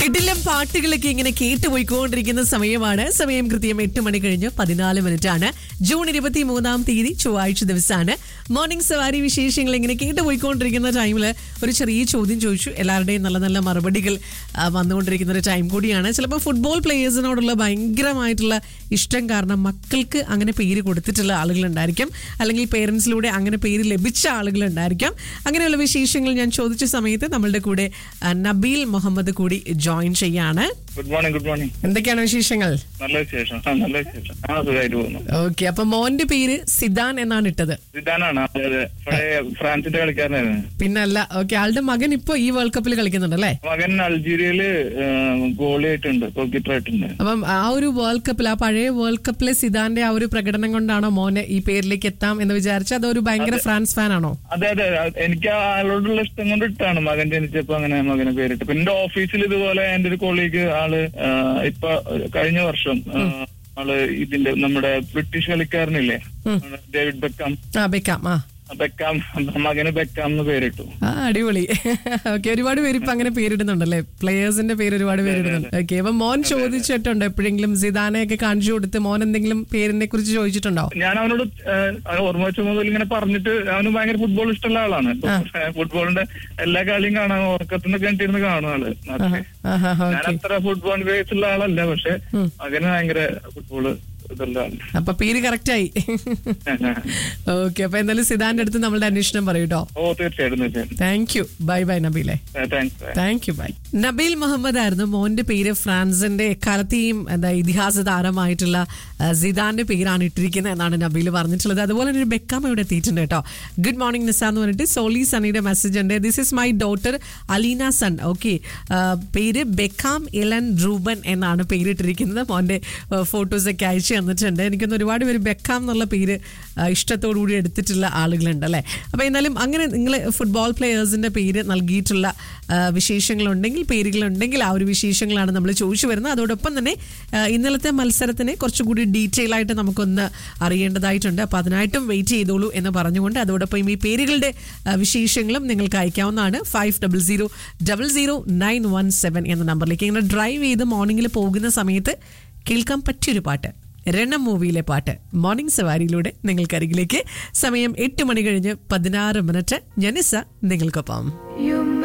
കിടിലം പാട്ടുകളൊക്കെ ഇങ്ങനെ കേട്ടുപോയിക്കൊണ്ടിരിക്കുന്ന സമയമാണ് സമയം കൃത്യം എട്ട് മണി കഴിഞ്ഞ് പതിനാല് മിനിറ്റ് ആണ് ജൂൺ ഇരുപത്തി മൂന്നാം തീയതി ചൊവ്വാഴ്ച ദിവസമാണ് മോർണിംഗ് സവാരി വിശേഷങ്ങൾ ഇങ്ങനെ കേട്ടുപോയിക്കൊണ്ടിരിക്കുന്ന ടൈമിൽ ഒരു ചെറിയ ചോദ്യം ചോദിച്ചു എല്ലാവരുടെയും നല്ല നല്ല മറുപടികൾ ആ, വന്നുകൊണ്ടിരിക്കുന്ന ഒരു ടൈം കൂടിയാണ് ചിലപ്പോൾ ഫുട്ബോൾ പ്ലേയേഴ്സിനോടുള്ള ഭയങ്കരമായിട്ടുള്ള ഇഷ്ടം കാരണം മക്കൾക്ക് അങ്ങനെ പേര് കൊടുത്തിട്ടുള്ള ആളുകളുണ്ടായിരിക്കും അല്ലെങ്കിൽ പേരൻസിലൂടെ അങ്ങനെ പേര് ലഭിച്ച ആളുകളുണ്ടായിരിക്കും അങ്ങനെയുള്ള വിശേഷങ്ങൾ ഞാൻ ചോദിച്ച സമയത്ത് നമ്മളുടെ കൂടെ ആ, നബീൽ മുഹമ്മദ് കൂടി ജോയിൻ ചെയ്യാണ് ഗുഡ് മോർണിംഗ് ഗുഡ് മോർണിംഗ് എന്തൊക്കെയാണ് വിശേഷങ്ങൾ നല്ല വിശേഷം ആ നല്ല വിശേഷം ആ സുഖമായിട്ട് പോകുന്നു ഓക്കെ അപ്പൊ മോന്റെ പേര് സിദാൻ എന്നാണ് ഇട്ടത് സിദാനാണ് അതെ അതെ പഴയ ഫ്രാൻസിന്റെ കളിക്കാരനായിരുന്നു പിന്നല്ല ഓക്കെ ആളുടെ മകൻ ഇപ്പൊ ഈ വേൾഡ് കപ്പിൽ കളിക്കുന്നുണ്ട് അല്ലേ മകൻ അൾജീരിയയില് ഗോളി ആയിട്ടുണ്ട് ഗോൾ കീപ്പർ ആയിട്ടുണ്ട് അപ്പം ആ ഒരു വേൾഡ് കപ്പിൽ ആ പഴയ വേൾഡ് കപ്പിലെ സിദാന്റെ ആ ഒരു പ്രകടനം കൊണ്ടാണോ മോനെ ഈ പേരിലേക്ക് എത്താം എന്ന് വിചാരിച്ച അതൊരു ഭയങ്കര ഫ്രാൻസ് ഫാൻ ആണോ അതെ അതെ അത് എനിക്ക് ആ ആളോടുള്ള ഇഷ്ടം കൊണ്ട് ഇട്ടാണ് മകൻ ജനിച്ചപ്പോ അങ്ങനെ മകനെ പേരിട്ട് പിന്നെ എന്റെ ഓഫീസിൽ ഇതുപോലെ എന്റെ ഒരു കൊളീഗ് ആള് ആ, ഇപ്പൊ കഴിഞ്ഞ വർഷം ആ, ആള് ഇതിന്റെ നമ്മുടെ ബ്രിട്ടീഷ് കളിക്കാരനില്ലേ ഡേവിഡ് ബെക്കാം ആ ബെക്കാം ആ ബെക്കാം മകന് ബെക്കാം എന്ന് പേരിട്ടു ആ അടിപൊളി ഓക്കെ ഒരുപാട് പേര് ഇപ്പൊ അങ്ങനെ പേരിടുന്നുണ്ടല്ലേ പ്ലേയേഴ്സിന്റെ പേര് ഒരുപാട് പേരിടുന്നുണ്ട് ഓക്കെ അപ്പൊ മോൻ ചോദിച്ചിട്ടുണ്ടോ എപ്പോഴെങ്കിലും സിദാനെയൊക്കെ കാണിച്ചു കൊടുത്ത് മോൻ എന്തെങ്കിലും പേരിനെ കുറിച്ച് ചോദിച്ചിട്ടുണ്ടോ ഞാൻ അവനോട് ഏഹ്, അവൻ ഓർമ്മ വെച്ച മുതൽ ഇങ്ങനെ പറഞ്ഞിട്ട് അവന് ഭയങ്കര ഫുട്ബോൾ ഇഷ്ടമുള്ള ആളാണ് ഫുട്ബോളിന്റെ എല്ലാ കളിയും കാണാൻ ഉറക്കത്തിനൊക്കെ കണ്ടിരുന്ന് കാണും ആള് നാട്ടില്. ആഹാ ഞാൻ ഓക്കെ അത്ര ഫുട്ബോൾ ബേസ് ഉള്ള ആളല്ല പക്ഷെ മകന് ഭയങ്കര ഫുട്ബോള് ഇതുള്ള ആള് അപ്പൊ പേര് കറക്റ്റ് ആയി ഓക്കെ അപ്പൊ എന്തായാലും സിദാന്റെ അടുത്ത് നമ്മളുടെ അന്വേഷണം പറയൂട്ടോ ഓ തീർച്ചയായിട്ടും തീർച്ചയായിട്ടും താങ്ക് യു ബൈ ബൈ നബീലെ thanks thank you bye Nabeel Muhammad ആയിരുന്നു മോന്റെ പേര് ഫ്രാൻസിന്റെ എക്കാലത്തെയും എന്താ ഇതിഹാസ താരമായിട്ടുള്ള ആ, സിദാന്റെ പേരാണ് ഇട്ടിരിക്കുന്നത് എന്നാണ് നബീൽ പറഞ്ഞിട്ടുള്ളത് അതുപോലെ തന്നെ ഒരു ബെക്കാം ഇവിടെ എത്തിയിട്ടുണ്ട് കേട്ടോ ഗുഡ് മോർണിംഗ് നിസ എന്ന് പറഞ്ഞിട്ട് സോളി സണിയുടെ മെസ്സേജ് ഉണ്ട് this is my daughter Aleena son okay പേര് ബെക്കാം ഇലൻ റൂബൻ എന്നാണ് പേരിട്ടിരിക്കുന്നത് മോന്റെ ഫോട്ടോസ് ഒക്കെ അയച്ചു തന്നിട്ടുണ്ട് എനിക്കൊന്ന് ഒരുപാട് പേര് ബെക്കാം എന്നുള്ള പേര് ആ, ഇഷ്ടത്തോടുകൂടി എടുത്തിട്ടുള്ള ആളുകളുണ്ട് അല്ലേ അപ്പോൾ എന്നാലും അങ്ങനെ നിങ്ങൾ ഫുട്ബോൾ പ്ലെയേഴ്സിന്റെ പേര് നൽകിയിട്ടുള്ള ആ, വിശേഷങ്ങളുണ്ടെങ്കിൽ പേരുകളുണ്ടെങ്കിൽ ആ ഒരു വിശേഷങ്ങളാണ് നമ്മൾ ചോദിച്ചു വരുന്നത് അതോടൊപ്പം തന്നെ ആ, ഇന്നലത്തെ മത്സരത്തിനെ കുറച്ചുകൂടി ഡീറ്റെയിൽ ആയിട്ട് നമുക്കൊന്ന് അറിയേണ്ടതായിട്ടുണ്ട് അപ്പോൾ അതിനായിട്ടും വെയിറ്റ് ചെയ്തോളൂ എന്ന് പറഞ്ഞുകൊണ്ട് അതോടൊപ്പം ഈ പേരുകളുടെ ആ, വിശേഷങ്ങളും നിങ്ങൾക്ക് അയക്കാവുന്നതാണ് five double zero double zero nine one seven എന്ന നമ്പറിലേക്ക് ഇങ്ങനെ ഡ്രൈവ് ചെയ്ത് മോർണിംഗിൽ പോകുന്ന സമയത്ത് കേൾക്കാൻ പറ്റിയൊരു പാട്ട് രണം മൂവിയിലെ പാട്ട് മോർണിംഗ് സവാരിയിലൂടെ നിങ്ങൾക്കരികിലേക്ക് സമയം എട്ട് മണി കഴിഞ്ഞ് പതിനാറ് മിനിറ്റ് ജനിസ നിങ്ങൾക്കൊപ്പം You